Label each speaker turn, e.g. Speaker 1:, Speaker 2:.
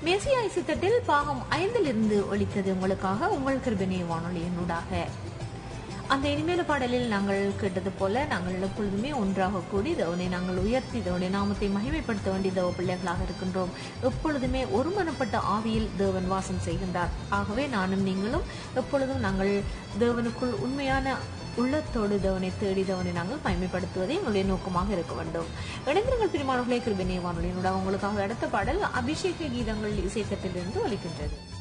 Speaker 1: மேசியா இசைத்தட்டில் பாகம் ஐந்திலிருந்து ஒலித்தது உங்களுக்காக உங்கள் கிருபினை வானொலியினூடாக அந்த இனிமேல பாடலில் நாங்கள் கேட்டது போல நாங்கள் எப்பொழுதுமே ஒன்றாக கூடி தேவனை நாங்கள் உயர்த்தி தேவனை நாமத்தை மகிமைப்படுத்த வேண்டிய தேவ பிள்ளைகளாக இருக்கின்றோம் எப்பொழுதுமே ஒருமனப்பட்ட ஆவியில் தேவன் வாசம் செய்கின்றார் ஆகவே நானும் நீங்களும் எப்பொழுதும் நாங்கள் தேவனுக்குள் உண்மையான உள்ளத்தோடு தேவனை தேடி தேவனை நாங்கள் மகிமைப்படுத்துவதே எங்களுடைய நோக்கமாக இருக்க வேண்டும் இணைந்திருங்கள் பிரிமானங்களே கிருபினை வானொலியினூடாக உங்களுக்காக அடுத்த பாடல் அபிஷேக கீதங்கள் இசைத்தட்டிலிருந்து ஒலிக்கின்றது